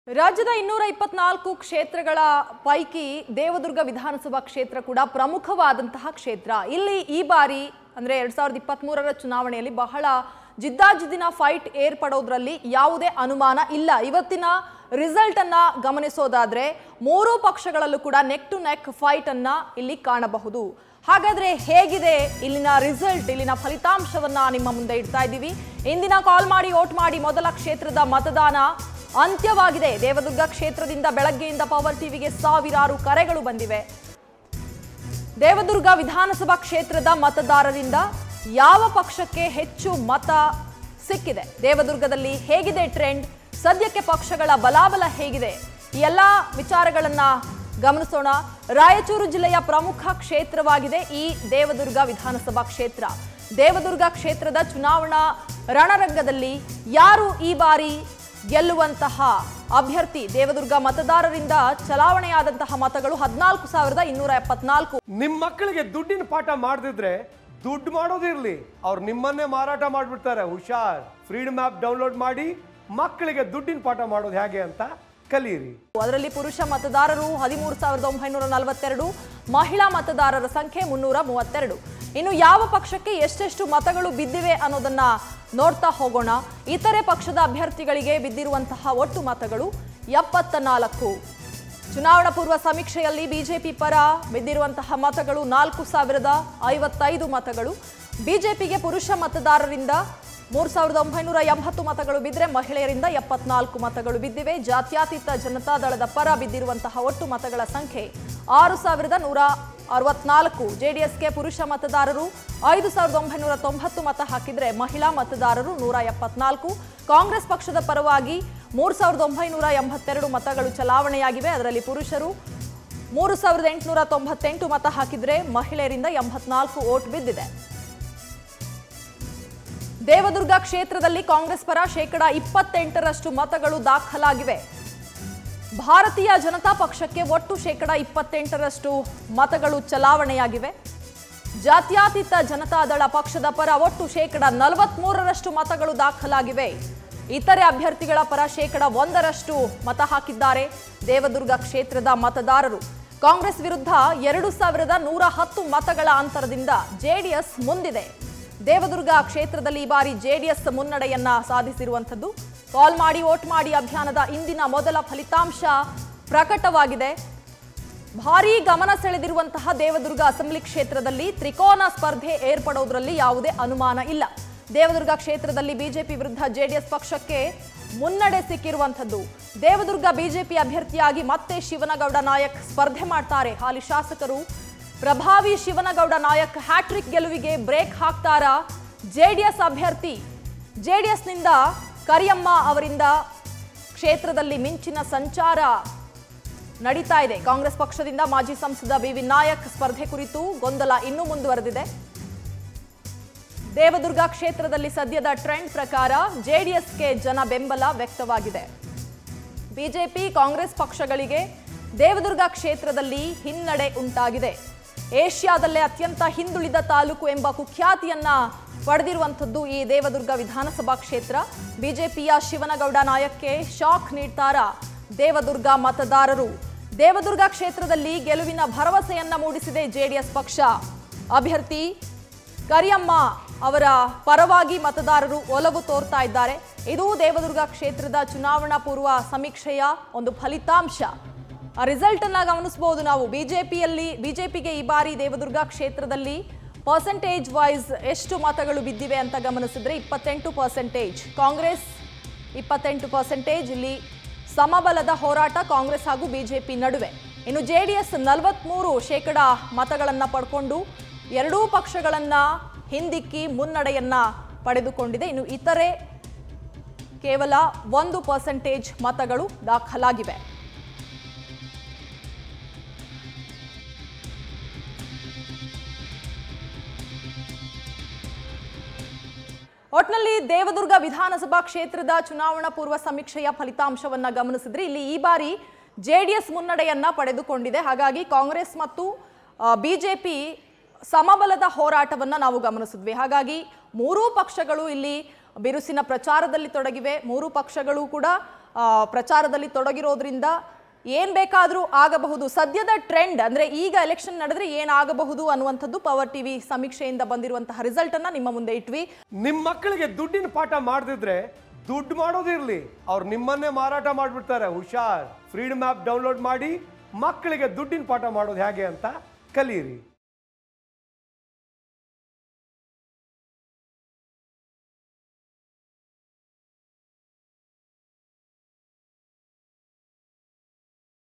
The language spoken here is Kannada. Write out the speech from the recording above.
ರಾಜ್ಯದ ಇನ್ನೂರ ಇಪ್ಪತ್ನಾಲ್ಕು ಕ್ಷೇತ್ರಗಳ ಪೈಕಿ ದೇವದುರ್ಗ ವಿಧಾನಸಭಾ ಕ್ಷೇತ್ರ ಕೂಡ ಪ್ರಮುಖವಾದಂತಹ ಕ್ಷೇತ್ರ ಇಲ್ಲಿ ಈ ಬಾರಿ ಅಂದ್ರೆ ಎರಡ್ ಸಾವಿರದ ಇಪ್ಪತ್ತ್ ಚುನಾವಣೆಯಲ್ಲಿ ಬಹಳ ಜಿದ್ದಾಜಿದ್ದಿನ ಫೈಟ್ ಏರ್ಪಡೋದ್ರಲ್ಲಿ ಯಾವುದೇ ಅನುಮಾನ ಇಲ್ಲ ಇವತ್ತಿನ ರಿಸಲ್ಟ್ ಅನ್ನ ಗಮನಿಸೋದಾದ್ರೆ ಮೂರೂ ಪಕ್ಷಗಳಲ್ಲೂ ಕೂಡ ನೆಕ್ ಟು ನೆಕ್ ಫೈಟ್ ಅನ್ನ ಇಲ್ಲಿ ಕಾಣಬಹುದು ಹಾಗಾದ್ರೆ ಹೇಗಿದೆ ಇಲ್ಲಿನ ರಿಸಲ್ಟ್ ಇಲ್ಲಿನ ಫಲಿತಾಂಶವನ್ನ ನಿಮ್ಮ ಮುಂದೆ ಇಡ್ತಾ ಇದ್ದೀವಿ ಇಂದಿನ ಕಾಲ್ ಮಾಡಿ ಓಟ್ ಮಾಡಿ ಮೊದಲ ಕ್ಷೇತ್ರದ ಮತದಾನ ಅಂತ್ಯವಾಗಿದೆ ದೇವದುರ್ಗ ಕ್ಷೇತ್ರದಿಂದ ಬೆಳಗ್ಗೆಯಿಂದ ಪವರ್ ಟಿವಿಗೆ ಸಾವಿರಾರು ಕರೆಗಳು ಬಂದಿವೆ ದೇವದುರ್ಗ ವಿಧಾನಸಭಾ ಕ್ಷೇತ್ರದ ಮತದಾರರಿಂದ ಯಾವ ಪಕ್ಷಕ್ಕೆ ಹೆಚ್ಚು ಮತ ಸಿಕ್ಕಿದೆ ದೇವದುರ್ಗದಲ್ಲಿ ಹೇಗಿದೆ ಟ್ರೆಂಡ್ ಸದ್ಯಕ್ಕೆ ಪಕ್ಷಗಳ ಬಲಾಬಲ ಹೇಗಿದೆ ಈ ಎಲ್ಲ ವಿಚಾರಗಳನ್ನ ಗಮನಿಸೋಣ ರಾಯಚೂರು ಜಿಲ್ಲೆಯ ಪ್ರಮುಖ ಕ್ಷೇತ್ರವಾಗಿದೆ ಈ ದೇವದುರ್ಗ ವಿಧಾನಸಭಾ ಕ್ಷೇತ್ರ ದೇವದುರ್ಗ ಕ್ಷೇತ್ರದ ಚುನಾವಣಾ ರಣರಂಗದಲ್ಲಿ ಯಾರು ಈ ಬಾರಿ ಗೆಲ್ಲುವಂತಹ ಅಭ್ಯರ್ಥಿ ದೇವದುರ್ಗ ಮತದಾರರಿಂದ ಚಲಾವಣೆಯಾದಂತಹ ಮತಗಳು ಹದಿನಾಲ್ಕು ಸಾವಿರದ ಇನ್ನೂರ ಎಪ್ಪತ್ನಾಲ್ಕು ನಿಮ್ ಮಕ್ಕಳಿಗೆ ದುಡ್ಡಿನ ಪಾಠ ಮಾಡದಿದ್ರೆ ದುಡ್ಡು ಮಾಡೋದಿರ್ಲಿ ಅವ್ರು ನಿಮ್ಮನ್ನೇ ಮಾರಾಟ ಮಾಡ್ಬಿಡ್ತಾರೆ ಹುಷಾರ್ ಫ್ರೀಡಮ್ ಆಪ್ ಡೌನ್ಲೋಡ್ ಮಾಡಿ ಮಕ್ಕಳಿಗೆ ದುಡ್ಡಿನ ಪಾಠ ಮಾಡೋದು ಹೇಗೆ ಅಂತ ಕಲೀರಿ ಅದರಲ್ಲಿ ಪುರುಷ ಮತದಾರರು ಹದಿಮೂರು ಸಾವಿರದ ಒಂಬೈನೂರ ನಲವತ್ತೆರಡು ಮಹಿಳಾ ಮತದಾರರ ಸಂಖ್ಯೆ ಮುನ್ನೂರ ಮೂವತ್ತೆರಡು ಇನ್ನು ಯಾವ ಪಕ್ಷಕ್ಕೆ ಎಷ್ಟೆಷ್ಟು ಮತಗಳು ಬಿದ್ದಿವೆ ಅನ್ನೋದನ್ನ ನೋಡ್ತಾ ಹೋಗೋಣ ಇತರೆ ಪಕ್ಷದ ಅಭ್ಯರ್ಥಿಗಳಿಗೆ ಬಿದ್ದಿರುವಂತಹ ಒಟ್ಟು ಮತಗಳು ಎಪ್ಪತ್ತ ನಾಲ್ಕು ಚುನಾವಣಾ ಪೂರ್ವ ಸಮೀಕ್ಷೆಯಲ್ಲಿ ಬಿಜೆಪಿ ಪರ ಬಿದ್ದಿರುವಂತಹ ಮತಗಳು ನಾಲ್ಕು ಸಾವಿರದ ಐವತ್ತೈದು ಮತಗಳು ಬಿಜೆಪಿಗೆ ಪುರುಷ ಮತದಾರರಿಂದ ಮೂರು ಸಾವಿರದ ಒಂಬೈನೂರ ಎಂಬತ್ತು ಮತಗಳು ಬಿದ್ದರೆ ಮಹಿಳೆಯರಿಂದ ಎಪ್ಪತ್ನಾಲ್ಕು ಮತಗಳು ಬಿದ್ದಿವೆ ಜಾತ್ಯತೀತ ಜನತಾದಳದ ಪರ ಬಿದ್ದಿರುವಂತಹ ಒಟ್ಟು ಮತಗಳ ಸಂಖ್ಯೆ ಆರು ಸಾವಿರದ ನೂರ ಅರವತ್ನಾಲ್ಕು ಜೆಡಿಎಸ್ಗೆ ಪುರುಷ ಮತದಾರರು ಐದು ಸಾವಿರದ ಒಂಬೈನೂರ ತೊಂಬತ್ತು ಮತ ಹಾಕಿದ್ರೆ ಮಹಿಳಾ ಮತದಾರರು ನೂರ ಎಪ್ಪತ್ನಾಲ್ಕು ಕಾಂಗ್ರೆಸ್ ಪಕ್ಷದ ಪರವಾಗಿ ಮೂರು ಸಾವಿರದ ಒಂಬೈನೂರ ಎಂಬತ್ತೆರಡು ಮತಗಳು ಚಲಾವಣೆಯಾಗಿವೆ ಅದರಲ್ಲಿ ಪುರುಷರು ಮೂರು ಸಾವಿರದ ಎಂಟುನೂರ ತೊಂಬತ್ತೆಂಟು ಮತ ಹಾಕಿದ್ರೆ ಮಹಿಳೆಯರಿಂದ ಎಂಬತ್ನಾಲ್ಕು ಓಟ್ ಬಿದ್ದಿದೆ ದೇವದುರ್ಗ ಕ್ಷೇತ್ರದಲ್ಲಿ ಕಾಂಗ್ರೆಸ್ ಪರ ಶೇಕಡ ಇಪ್ಪತ್ತೆಂಟರಷ್ಟು ಮತಗಳು ದಾಖಲಾಗಿವೆ ಭಾರತೀಯ ಜನತಾ ಪಕ್ಷಕ್ಕೆ ಒಟ್ಟು ಶೇಕಡ ಇಪ್ಪತ್ತೆಂಟರಷ್ಟು ಮತಗಳು ಚಲಾವಣೆಯಾಗಿವೆ ಜಾತ್ಯತೀತ ಜನತಾದಳ ಪಕ್ಷದ ಪರ ಒಟ್ಟು ಶೇಕಡ ನಲವತ್ಮೂರರಷ್ಟು ಮತಗಳು ದಾಖಲಾಗಿವೆ ಇತರೆ ಅಭ್ಯರ್ಥಿಗಳ ಪರ ಶೇಕಡ ಒಂದರಷ್ಟು ಮತ ಹಾಕಿದ್ದಾರೆ ದೇವದುರ್ಗ ಕ್ಷೇತ್ರದ ಮತದಾರರು ಕಾಂಗ್ರೆಸ್ ವಿರುದ್ಧ ಎರಡು ಸಾವಿರದ ನೂರ ಹತ್ತು ಮತಗಳ ಅಂತರದಿಂದ ಜೆಡಿಎಸ್ ಮುಂದಿದೆ ದೇವದುರ್ಗ ಕ್ಷೇತ್ರದಲ್ಲಿ ಈ ಬಾರಿ ಜೆಡಿಎಸ್ ಮುನ್ನಡೆಯನ್ನ ಸಾಧಿಸಿರುವಂಥದ್ದು ಕಾಲ್ ಮಾಡಿ ವೋಟ್ ಮಾಡಿ ಅಭಿಯಾನದ ಇಂದಿನ ಮೊದಲ ಫಲಿತಾಂಶ ಪ್ರಕಟವಾಗಿದೆ ಭಾರೀ ಗಮನ ಸೆಳೆದಿರುವಂತಹ ದೇವದುರ್ಗ ಅಸೆಂಬ್ಲಿ ಕ್ಷೇತ್ರದಲ್ಲಿ ತ್ರಿಕೋನ ಸ್ಪರ್ಧೆ ಏರ್ಪಡೋದ್ರಲ್ಲಿ ಯಾವುದೇ ಅನುಮಾನ ಇಲ್ಲ ದೇವದುರ್ಗ ಕ್ಷೇತ್ರದಲ್ಲಿ ಬಿಜೆಪಿ ವಿರುದ್ಧ ಜೆಡಿಎಸ್ ಪಕ್ಷಕ್ಕೆ ಮುನ್ನಡೆ ಸಿಕ್ಕಿರುವಂಥದ್ದು ದೇವದುರ್ಗ ಬಿಜೆಪಿ ಅಭ್ಯರ್ಥಿಯಾಗಿ ಮತ್ತೆ ಶಿವನಗೌಡ ನಾಯಕ್ ಸ್ಪರ್ಧೆ ಮಾಡ್ತಾರೆ ಹಾಲಿ ಶಾಸಕರು ಪ್ರಭಾವಿ ಶಿವನಗೌಡ ನಾಯಕ್ ಹ್ಯಾಟ್ರಿಕ್ ಗೆಲುವಿಗೆ ಬ್ರೇಕ್ ಹಾಕ್ತಾರಾ ಜೆಡಿಎಸ್ ಅಭ್ಯರ್ಥಿ ಜೆಡಿಎಸ್ನಿಂದ ಕರಿಯಮ್ಮ ಅವರಿಂದ ಕ್ಷೇತ್ರದಲ್ಲಿ ಮಿಂಚಿನ ಸಂಚಾರ ನಡೀತಾ ಇದೆ ಕಾಂಗ್ರೆಸ್ ಪಕ್ಷದಿಂದ ಮಾಜಿ ಸಂಸದ ಬಿವಿ ನಾಯಕ್ ಸ್ಪರ್ಧೆ ಕುರಿತು ಗೊಂದಲ ಇನ್ನೂ ಮುಂದುವರೆದಿದೆ ದೇವದುರ್ಗ ಕ್ಷೇತ್ರದಲ್ಲಿ ಸದ್ಯದ ಟ್ರೆಂಡ್ ಪ್ರಕಾರ ಜೆಡಿಎಸ್ಗೆ ಜನ ಬೆಂಬಲ ವ್ಯಕ್ತವಾಗಿದೆ ಬಿಜೆಪಿ ಕಾಂಗ್ರೆಸ್ ಪಕ್ಷಗಳಿಗೆ ದೇವದುರ್ಗ ಕ್ಷೇತ್ರದಲ್ಲಿ ಹಿನ್ನಡೆ ಉಂಟಾಗಿದೆ ಏಷ್ಯಾದಲ್ಲೇ ಅತ್ಯಂತ ಹಿಂದುಳಿದ ತಾಲೂಕು ಎಂಬ ಕುಖ್ಯಾತಿಯನ್ನ ಪಡೆದಿರುವಂಥದ್ದು ಈ ದೇವದುರ್ಗ ವಿಧಾನಸಭಾ ಕ್ಷೇತ್ರ ಬಿಜೆಪಿಯ ಶಿವನಗೌಡ ನಾಯಕ್ಕೆ ಶಾಕ್ ನೀಡ್ತಾರಾ ದೇವದುರ್ಗ ಮತದಾರರು ದೇವದುರ್ಗ ಕ್ಷೇತ್ರದಲ್ಲಿ ಗೆಲುವಿನ ಭರವಸೆಯನ್ನ ಮೂಡಿಸಿದೆ ಜೆಡಿಎಸ್ ಪಕ್ಷ ಅಭ್ಯರ್ಥಿ ಕರಿಯಮ್ಮ ಅವರ ಪರವಾಗಿ ಮತದಾರರು ಒಲವು ತೋರ್ತಾ ಇದ್ದಾರೆ ಇದು ದೇವದುರ್ಗ ಕ್ಷೇತ್ರದ ಚುನಾವಣಾ ಪೂರ್ವ ಸಮೀಕ್ಷೆಯ ಒಂದು ಫಲಿತಾಂಶ ಆ ರಿಸಲ್ಟ್ ಅನ್ನ ಗಮನಿಸಬಹುದು ನಾವು ಬಿಜೆಪಿಯಲ್ಲಿ ಬಿಜೆಪಿಗೆ ಈ ಬಾರಿ ದೇವದುರ್ಗ ಕ್ಷೇತ್ರದಲ್ಲಿ ಪರ್ಸೆಂಟೇಜ್ ವೈಸ್ ಎಷ್ಟು ಮತಗಳು ಬಿದ್ದಿವೆ ಅಂತ ಗಮನಿಸಿದ್ರೆ ಇಪ್ಪತ್ತೆಂಟು ಪರ್ಸೆಂಟೇಜ್ ಕಾಂಗ್ರೆಸ್ ಇಪ್ಪತ್ತೆಂಟು ಪರ್ಸೆಂಟೇಜ್ ಇಲ್ಲಿ ಸಮಬಲದ ಹೋರಾಟ ಕಾಂಗ್ರೆಸ್ ಹಾಗೂ ಬಿಜೆಪಿ ನಡುವೆ ಇನ್ನು ಜೆ ಡಿ ಎಸ್ ನಲವತ್ಮೂರು ಶೇಕಡ ಮತಗಳನ್ನು ಪಡ್ಕೊಂಡು ಎರಡೂ ಪಕ್ಷಗಳನ್ನ ಹಿಂದಿಕ್ಕಿ ಮುನ್ನಡೆಯನ್ನ ಪಡೆದುಕೊಂಡಿದೆ ಇನ್ನು ಇತರೆ ಕೇವಲ ಒಂದು ಪರ್ಸೆಂಟೇಜ್ ಮತಗಳು ದಾಖಲಾಗಿವೆ ಒಟ್ನಲ್ಲಿ ದೇವದುರ್ಗ ವಿಧಾನಸಭಾ ಕ್ಷೇತ್ರದ ಚುನಾವಣಾ ಪೂರ್ವ ಸಮೀಕ್ಷೆಯ ಫಲಿತಾಂಶವನ್ನ ಗಮನಿಸಿದ್ರೆ ಇಲ್ಲಿ ಈ ಬಾರಿ ಜೆಡಿಎಸ್ ಮುನ್ನಡೆಯನ್ನ ಪಡೆದುಕೊಂಡಿದೆ ಹಾಗಾಗಿ ಕಾಂಗ್ರೆಸ್ ಮತ್ತು ಬಿಜೆಪಿ ಸಮಬಲದ ಹೋರಾಟವನ್ನ ನಾವು ಗಮನಿಸಿದ್ವಿ ಹಾಗಾಗಿ ಮೂರೂ ಪಕ್ಷಗಳು ಇಲ್ಲಿ ಬಿರುಸಿನ ಪ್ರಚಾರದಲ್ಲಿ ತೊಡಗಿವೆ ಮೂರೂ ಪಕ್ಷಗಳು ಕೂಡ ಆ, ಪ್ರಚಾರದಲ್ಲಿ ತೊಡಗಿರೋದ್ರಿಂದ ಏನ್ ಬೇಕಾದರೂ ಆಗಬಹುದು ಸದ್ಯದ ಟ್ರೆಂಡ್ ಅಂದ್ರೆ ಈಗ ಎಲೆಕ್ಷನ್ ನಡೆದ್ರೆ ಏನಾಗಬಹುದು ಅನ್ನುವಂಥದ್ದು ಪವರ್ ಟಿವಿ ಸಮೀಕ್ಷೆಯಿಂದ ಬಂದಿರುವಂತಹ ರಿಸಲ್ಟ್ ಅನ್ನ ನಿಮ್ಮ ಮುಂದೆ ಇಟ್ವಿ ನಿಮ್ಮ ಮಕ್ಕಳಿಗೆ ದುಡ್ಡಿನ ಪಾಠ ಮಾಡದಿದ್ರೆ ದುಡ್ಡು ಮಾಡೋದಿರ್ಲಿ ಅವ್ರು ನಿಮ್ಮನ್ನೇ ಮಾರಾಟ ಮಾಡಿಬಿಡ್ತಾರೆ ಹುಷಾರ್ ಫ್ರೀಡಮ್ ಆ್ಯಪ್ ಡೌನ್ಲೋಡ್ ಮಾಡಿ ಮಕ್ಕಳಿಗೆ ದುಡ್ಡಿನ ಪಾಠ ಮಾಡೋದು ಹೇಗೆ ಅಂತ ಕಲೀರಿ